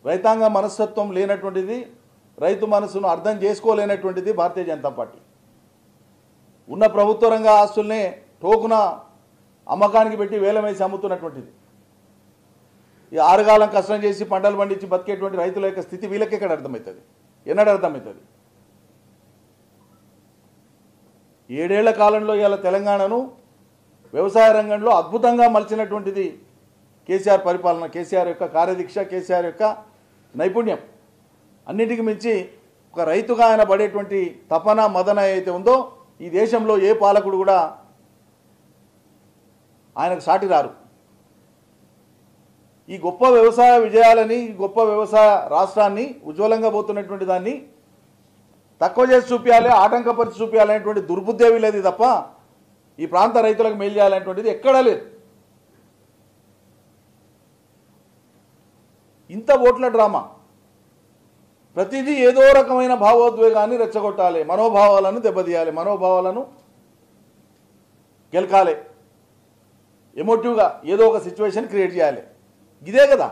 రైతాంగ మనస్తత్వం లేనటువంటిది రైతు మనసును అర్థం చేసుకోలేనటువంటిది భారతీయ జనతా పార్టీ ఉన్న ప్రభుత్వ రంగ ఆస్తుల్ని టోకున అమ్మకానికి పెట్టి వేలం వేసి అమ్ముతున్నటువంటిది ఈ ఆరుగాలం కష్టం చేసి పంటలు పండించి బతికేటువంటి రైతుల యొక్క స్థితి వీళ్ళకి ఎక్కడ అర్థమవుతుంది ఎన్నడ అర్థమవుతుంది ఏడేళ్ల కాలంలో ఇవాళ తెలంగాణను వ్యవసాయ రంగంలో అద్భుతంగా మలిచినటువంటిది కేసీఆర్ పరిపాలన కేసీఆర్ యొక్క కార్యదీక్ష కేసీఆర్ యొక్క నైపుణ్యం అన్నిటికి మించి ఒక రైతుగా ఆయన పడేటువంటి తపన మదన అయితే ఉందో ఈ దేశంలో ఏ పాలకుడు కూడా ఆయనకు సాటి రారు ఈ గొప్ప వ్యవసాయ విజయాలని ఈ గొప్ప వ్యవసాయ రాష్ట్రాన్ని ఉజ్వలంగా పోతున్నటువంటి దాన్ని తక్కువ చేసి చూపించాలి ఆటంకపరిచి చూపించాలి అనేటువంటి దుర్బుద్ధేవి లేదు తప్ప ఈ ప్రాంత రైతులకు మేలు చేయాలనేటువంటిది ఎక్కడా లేదు ఇంత ఓట్ల డ్రామా ప్రతిదీ ఏదో రకమైన భావోద్వేగాన్ని రెచ్చగొట్టాలి మనోభావాలను దెబ్బతీయాలి మనోభావాలను గెలకాలి ఎమోటివ్గా ఏదో ఒక సిచ్యువేషన్ క్రియేట్ చేయాలి ఇదే కదా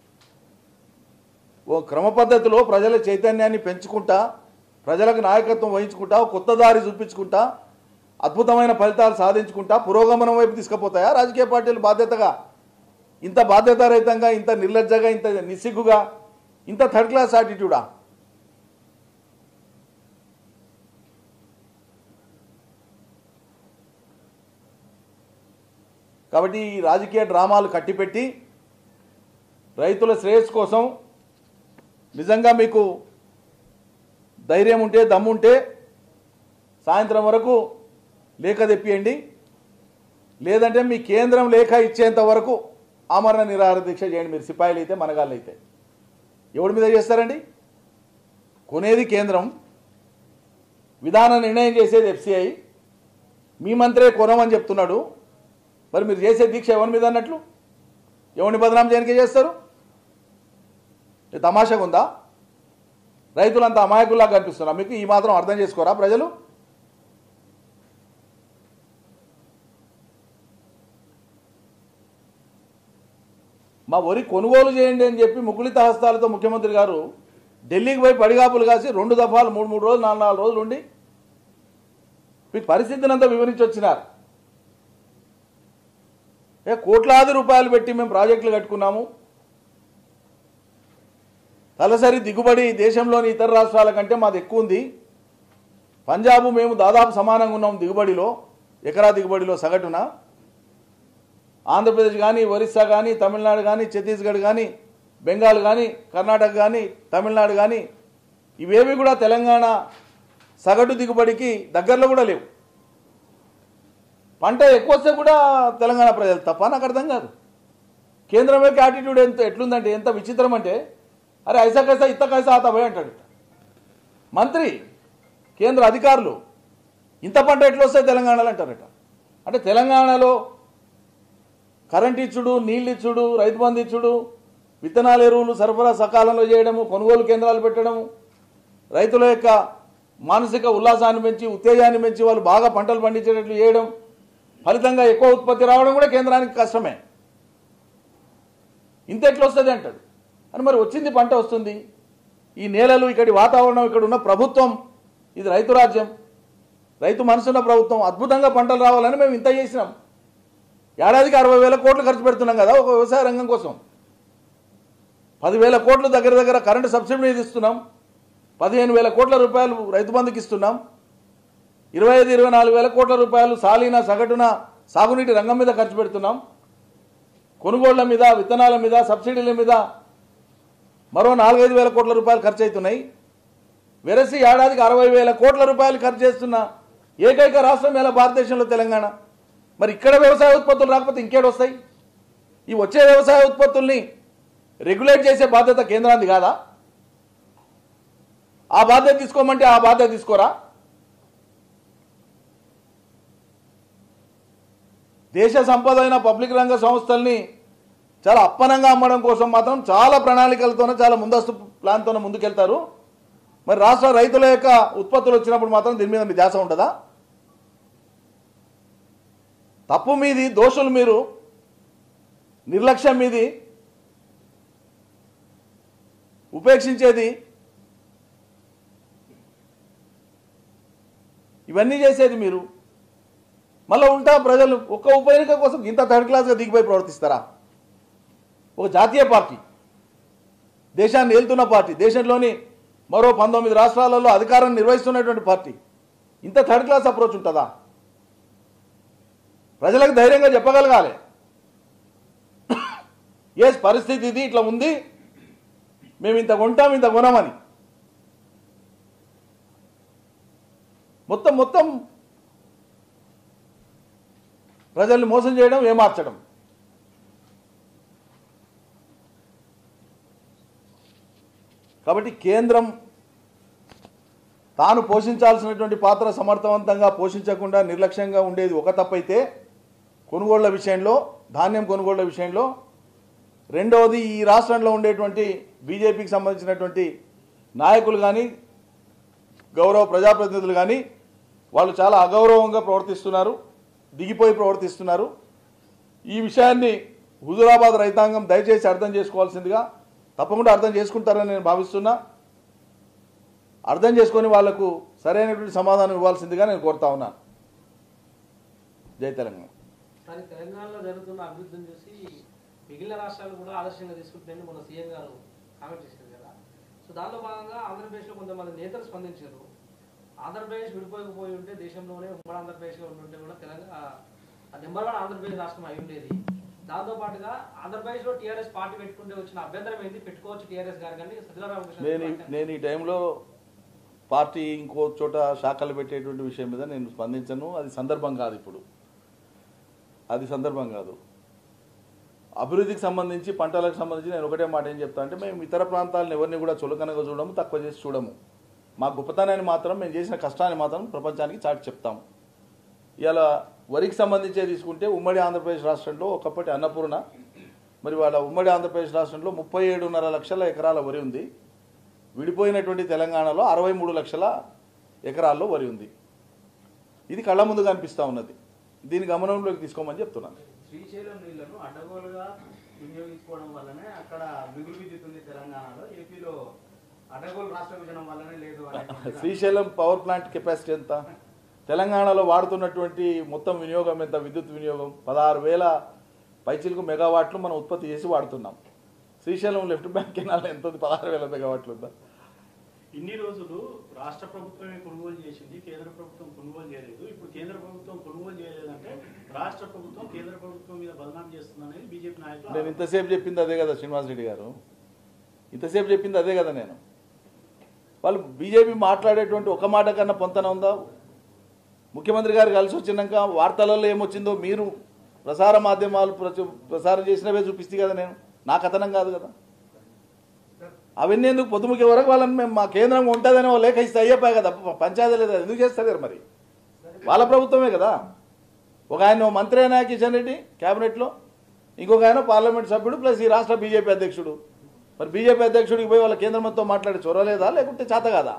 ఓ క్రమ పద్ధతిలో ప్రజల చైతన్యాన్ని పెంచుకుంటా ప్రజలకు నాయకత్వం వహించుకుంటా ఓ కొత్త దారి చూపించుకుంటా అద్భుతమైన ఫలితాలు సాధించుకుంటా పురోగమనం వైపు తీసుకుపోతాయా రాజకీయ పార్టీలు బాధ్యతగా ఇంత బాధ్యతారహితంగా ఇంత నిర్లజ్జగా ఇంత నిస్సిగ్గుగా ఇంత థర్డ్ క్లాస్ యాటిట్యూడా కాబట్టి ఈ రాజకీయ డ్రామాలు కట్టిపెట్టి రైతుల శ్రేయస్సు కోసం నిజంగా మీకు ధైర్యం ఉంటే దమ్ముంటే సాయంత్రం వరకు లేఖ తెప్పియండి లేదంటే మీ కేంద్రం లేఖ ఇచ్చేంత వరకు ఆమరణ నిరాహార దీక్ష చేయండి మీరు సిపాయిలు అయితే మనగాళ్ళు అయితే ఎవడి మీద చేస్తారండి కొనేది కేంద్రం విధాన నిర్ణయం చేసేది ఎఫ్సిఐ మీ మంత్రే కొనమని చెప్తున్నాడు మరి మీరు చేసే దీక్ష ఎవరి మీద అన్నట్లు ఎవరిని బదనాం చేయడానికి చేస్తారు ఇది తమాషాగా ఉందా రైతులంతా అమాయకుల్లా కనిపిస్తున్నా మీకు ఈ మాత్రం అర్థం చేసుకోరా ప్రజలు మా వరి కొనుగోలు చేయండి అని చెప్పి ముకులిత హస్తాలతో ముఖ్యమంత్రి గారు ఢిల్లీకి పోయి పడిగాపులు కాసి రెండు దఫాలు మూడు మూడు రోజులు నాలుగు నాలుగు రోజులు ఉండి మీకు పరిస్థితిని అంతా వివరించి వచ్చినారు ఏ కోట్లాది రూపాయలు పెట్టి మేము ప్రాజెక్టులు కట్టుకున్నాము తలసరి దిగుబడి దేశంలోని ఇతర రాష్ట్రాల కంటే మాది ఎక్కువ ఉంది పంజాబ్ మేము దాదాపు సమానంగా ఉన్నాం దిగుబడిలో ఎకరా దిగుబడిలో సగటున ఆంధ్రప్రదేశ్ కానీ ఒరిస్సా కానీ తమిళనాడు కానీ ఛత్తీస్గఢ్ కానీ బెంగాల్ కానీ కర్ణాటక కానీ తమిళనాడు కానీ ఇవేవి కూడా తెలంగాణ సగటు దిగుబడికి దగ్గరలో కూడా లేవు పంట ఎక్కువ వస్తే కూడా తెలంగాణ ప్రజలు తప్ప నాకు అర్థం కాదు కేంద్రం యొక్క యాటిట్యూడ్ ఎంత ఎట్లుందంటే ఎంత విచిత్రం అంటే అరే ఐసా కైసా ఇత్త కైసా ఆతా భయ అంటాడు మంత్రి కేంద్ర అధికారులు ఇంత పంట ఎట్లా వస్తాయి తెలంగాణలో అంటారట అంటే తెలంగాణలో కరెంట్ ఇచ్చుడు నీళ్ళు ఇచ్చుడు రైతు బంధు ఇచ్చుడు విత్తనాల ఎరువులు సరఫరా సకాలంలో చేయడము కొనుగోలు కేంద్రాలు పెట్టడము రైతుల యొక్క మానసిక ఉల్లాసాన్ని పెంచి ఉత్తేజాన్ని పెంచి వాళ్ళు బాగా పంటలు పండించేటట్లు చేయడం ఫలితంగా ఎక్కువ ఉత్పత్తి రావడం కూడా కేంద్రానికి కష్టమే ఇంత ఎట్లా వస్తుంది అంటాడు అని మరి వచ్చింది పంట వస్తుంది ఈ నేలలు ఇక్కడి వాతావరణం ఇక్కడ ఉన్న ప్రభుత్వం ఇది రైతు రాజ్యం రైతు మనసున్న ప్రభుత్వం అద్భుతంగా పంటలు రావాలని మేము ఇంత చేసినాం ఏడాదికి అరవై వేల కోట్లు ఖర్చు పెడుతున్నాం కదా ఒక వ్యవసాయ రంగం కోసం పదివేల కోట్లు దగ్గర దగ్గర కరెంటు సబ్సిడీ మీద ఇస్తున్నాం పదిహేను వేల కోట్ల రూపాయలు రైతు బంధుకి ఇస్తున్నాం ఇరవై ఐదు ఇరవై నాలుగు వేల కోట్ల రూపాయలు సాలీన సగటున సాగునీటి రంగం మీద ఖర్చు పెడుతున్నాం కొనుగోళ్ల మీద విత్తనాల మీద సబ్సిడీల మీద మరో నాలుగైదు వేల కోట్ల రూపాయలు ఖర్చు అవుతున్నాయి వెరసి ఏడాదికి అరవై వేల కోట్ల రూపాయలు ఖర్చు చేస్తున్న ఏకైక రాష్ట్రం ఇలా భారతదేశంలో తెలంగాణ మరి ఇక్కడ వ్యవసాయ ఉత్పత్తులు రాకపోతే ఇంకేడు వస్తాయి ఈ వచ్చే వ్యవసాయ ఉత్పత్తుల్ని రెగ్యులేట్ చేసే బాధ్యత కేంద్రానికి కాదా ఆ బాధ్యత తీసుకోమంటే ఆ బాధ్యత తీసుకోరా దేశ సంపద అయిన పబ్లిక్ రంగ సంస్థల్ని చాలా అప్పనంగా అమ్మడం కోసం మాత్రం చాలా ప్రణాళికలతోనే చాలా ముందస్తు ప్లాన్తోనే ముందుకెళ్తారు మరి రాష్ట్ర రైతుల యొక్క ఉత్పత్తులు వచ్చినప్పుడు మాత్రం దీని మీద మీ ధ్యాస ఉంటుందా తప్పు మీది దోషులు మీరు నిర్లక్ష్యం మీది ఉపేక్షించేది ఇవన్నీ చేసేది మీరు మళ్ళీ ఉల్టా ప్రజలు ఒక్క ఉప ఎన్నిక కోసం ఇంత థర్డ్ క్లాస్గా దిగిపోయి ప్రవర్తిస్తారా ఒక జాతీయ పార్టీ దేశాన్ని ఏలుతున్న పార్టీ దేశంలోని మరో పంతొమ్మిది రాష్ట్రాలలో అధికారం నిర్వహిస్తున్నటువంటి పార్టీ ఇంత థర్డ్ క్లాస్ అప్రోచ్ ఉంటుందా ప్రజలకు ధైర్యంగా చెప్పగలగాలి ఎస్ పరిస్థితి ఇది ఇట్లా ఉంది మేము ఇంత కొంటాం ఇంత కొనమని మొత్తం మొత్తం ప్రజల్ని మోసం చేయడం ఏమార్చడం కాబట్టి కేంద్రం తాను పోషించాల్సినటువంటి పాత్ర సమర్థవంతంగా పోషించకుండా నిర్లక్ష్యంగా ఉండేది ఒక తప్పైతే కొనుగోళ్ల విషయంలో ధాన్యం కొనుగోళ్ల విషయంలో రెండవది ఈ రాష్ట్రంలో ఉండేటువంటి బీజేపీకి సంబంధించినటువంటి నాయకులు కానీ గౌరవ ప్రజాప్రతినిధులు కానీ వాళ్ళు చాలా అగౌరవంగా ప్రవర్తిస్తున్నారు దిగిపోయి ప్రవర్తిస్తున్నారు ఈ విషయాన్ని హుజురాబాద్ రైతాంగం దయచేసి అర్థం చేసుకోవాల్సిందిగా తప్పకుండా అర్థం చేసుకుంటారని నేను భావిస్తున్నా అర్థం చేసుకొని వాళ్లకు సరైనటువంటి సమాధానం ఇవ్వాల్సిందిగా నేను కోరుతా ఉన్నాను జై తెలంగాణ కానీ తెలంగాణలో జరుగుతున్న అభివృద్ధిని చూసి మిగిలిన రాష్ట్రాలు కూడా ఆదర్శంగా తీసుకుంటున్నాయని మన సీఎం గారు కామెంట్ చేశారు కదా సో దానిలో భాగంగా ఆంధ్రప్రదేశ్లో కొంతమంది నేతలు స్పందించారు ఆంధ్రప్రదేశ్ విడిపోకపోయి ఉంటే దేశంలోనే ఉమ్మడి ఆంధ్రప్రదేశ్లో ఉంటుంటే కూడా తెలంగాణ నెంబర్ వన్ ఆంధ్రప్రదేశ్ రాష్ట్రం అయి ఉండేది దాంతో పాటుగా ఆంధ్రప్రదేశ్లో టీఆర్ఎస్ పార్టీ పెట్టుకుంటే వచ్చిన అభ్యంతరం ఏంటి పెట్టుకోవచ్చు టీఆర్ఎస్ గారు కానీ సజ్జల నేను ఈ- రామకృష్ణ నేను ఈ టైంలో పార్టీ ఇంకో చోట శాఖలు పెట్టేటువంటి విషయం మీద నేను స్పందించను అది సందర్భం కాదు ఇప్పుడు అది సందర్భం కాదు అభివృద్ధికి సంబంధించి పంటలకు సంబంధించి నేను ఒకటే మాట ఏం చెప్తా అంటే మేము ఇతర ప్రాంతాలను ఎవరిని కూడా చులకనగా చూడము తక్కువ చేసి చూడము మా గొప్పతనాన్ని మాత్రం మేము చేసిన కష్టాన్ని మాత్రం ప్రపంచానికి చాటి చెప్తాము ఇవాళ వరికి సంబంధించే తీసుకుంటే ఉమ్మడి ఆంధ్రప్రదేశ్ రాష్ట్రంలో ఒకప్పటి అన్నపూర్ణ మరి వాళ్ళ ఉమ్మడి ఆంధ్రప్రదేశ్ రాష్ట్రంలో ముప్పై ఏడున్నర లక్షల ఎకరాల వరి ఉంది విడిపోయినటువంటి తెలంగాణలో అరవై మూడు లక్షల ఎకరాల్లో వరి ఉంది ఇది కళ్ళ ముందు కనిపిస్తూ ఉన్నది దీని గమనంలోకి తీసుకోమని చెప్తున్నాను శ్రీశైలం నీళ్లను అడ్డగోలుగా వినియోగించుకోవడం వల్లనే అక్కడ మిగులు విద్యుత్ ఉంది తెలంగాణలో ఏపీలో అడ్డగోలు రాష్ట్ర విభజన వల్లనే లేదు అనేటువంటి శ్రీశైలం పవర్ ప్లాంట్ కెపాసిటీ ఎంత తెలంగాణలో వాడుతున్నటువంటి మొత్తం వినియోగం ఎంత విద్యుత్ వినియోగం పదహారు వేల పైచిలకు మెగావాట్లు మనం ఉత్పత్తి చేసి వాడుతున్నాం శ్రీశైలం లెఫ్ట్ బ్యాంక్ కెనాల్ ఎంత ఉంది పదహారు వేల మెగావాట్లు ఉందా ఇన్ని రోజులు రాష్ట్ర ప్రభుత్వమే కొనుగోలు చేసింది కేంద్ర ప్రభుత్వం కొనుగోలు చేయలేదు ఇప్పుడు కేంద్ర ప్రభుత్వం కొనుగోలు చేయలేదంటే రాష్ట్ర ప్రభుత్వం కేంద్ర ప్రభుత్వం మీద బదనాం చేస్తుందనేది బీజేపీ నాయకులు నేను ఇంతసేపు చెప్పింది అదే కదా శ్రీనివాస్ రెడ్డి గారు ఇంతసేపు చెప్పింది అదే కదా నేను వాళ్ళు బీజేపీ మాట్లాడేటువంటి ఒక మాట కన్నా పొంతన ఉందా ముఖ్యమంత్రి గారు కలిసి వచ్చినాక వార్తలలో ఏమొచ్చిందో మీరు ప్రసార మాధ్యమాలు ప్రచు- ప్రసారం చేసినవే చూపిస్తే కదా నేను నా కథనం కాదు కదా అవన్నీ ఎందుకు పొద్దుముఖి వరకు వాళ్ళని మేము మా కేంద్రం ఉంటుందని లేఖ ఇస్తే అయ్యపోయా కదా పంచాయతీ లేదా ఎందుకు చేస్తారు మరి వాళ్ళ ప్రభుత్వమే కదా ఒక ఆయన ఓ మంత్రి అయినా కిషన్ రెడ్డి క్యాబినెట్లో ఇంకొక ఆయన పార్లమెంట్ సభ్యుడు ప్లస్ ఈ రాష్ట్ర బీజేపీ అధ్యక్షుడు మరి బీజేపీ అధ్యక్షుడికి పోయి వాళ్ళ కేంద్రంతో మాట్లాడి చొరవలేదా లేకుంటే చేత కాదా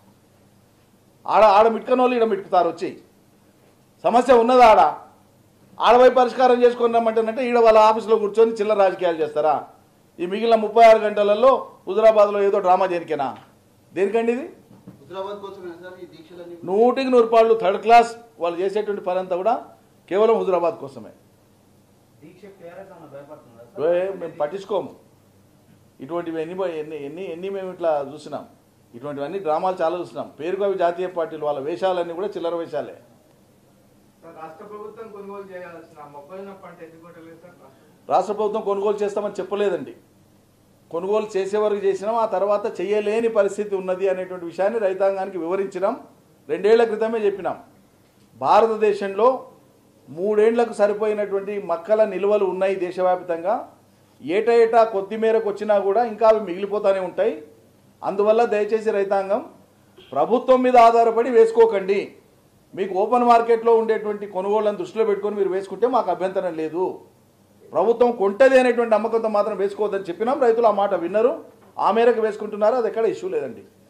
ఆడ ఆడ మిట్టుకని వాళ్ళు ఈడ మిట్టుకుతారు వచ్చి సమస్య ఉన్నదా ఆడ ఆడపోయి పరిష్కారం చేసుకొని రమ్మంటానంటే ఈడ వాళ్ళ ఆఫీసులో కూర్చొని చిల్లర రాజకీయాలు చేస్తారా ఈ మిగిలిన ముప్పై ఆరు గంటలలో హుజరాబాద్లో ఏదో డ్రామా దేనికేనా దేనికండి ఇది హుజరాబాద్ కోసమే సార్ ఈ దీక్షలన్నీ నూటికి నూరు రూపాయలు థర్డ్ క్లాస్ వాళ్ళు చేసేటువంటి పని అంతా కూడా కేవలం హుజరాబాద్ కోసమే దీక్ష టీఆర్ఎస్ అన్న భయపడుతుందా ఏ, మేము పట్టించుకోము ఇటువంటివి ఎన్ని ఎన్ని ఎన్ని ఎన్ని మేము ఇట్లా చూసినాం ఇటువంటివన్నీ డ్రామాలు చాలా చూసినాం పేరుకు అవి జాతీయ పార్టీలు వాళ్ళ వేషాలన్నీ కూడా చిల్లర వేషాలే సార్ రాష్ట్ర ప్రభుత్వం కొనుగోలు చేయాల్సిన మొక్కజొన్న పంట ఎందుకు కొట్టలేదు సార్ రాష్ట్ర రాష్ట్ర ప్రభుత్వం కొనుగోలు చేస్తామని చెప్పలేదండి కొనుగోలు చేసే వరకు చేసినాం ఆ తర్వాత చేయలేని పరిస్థితి ఉన్నది అనేటువంటి విషయాన్ని రైతాంగానికి వివరించినాం రెండేళ్ల క్రితమే చెప్పినాం భారతదేశంలో మూడేండ్లకు సరిపోయినటువంటి మక్కల నిల్వలు ఉన్నాయి దేశవ్యాప్తంగా ఏటా ఏటా కొద్ది మేరకు వచ్చినా కూడా ఇంకా అవి మిగిలిపోతూనే ఉంటాయి అందువల్ల దయచేసి రైతాంగం ప్రభుత్వం మీద ఆధారపడి వేసుకోకండి మీకు ఓపెన్ మార్కెట్లో ఉండేటువంటి కొనుగోళ్లను దృష్టిలో పెట్టుకొని మీరు వేసుకుంటే మాకు అభ్యంతరం లేదు ప్రభుత్వం కొంటది అనేటువంటి నమ్మకంతో మాత్రం వేసుకోవద్దని చెప్పినాం రైతులు ఆ మాట విన్నరు ఆ మేరకు వేసుకుంటున్నారు అది ఎక్కడ ఇష్యూ లేదండి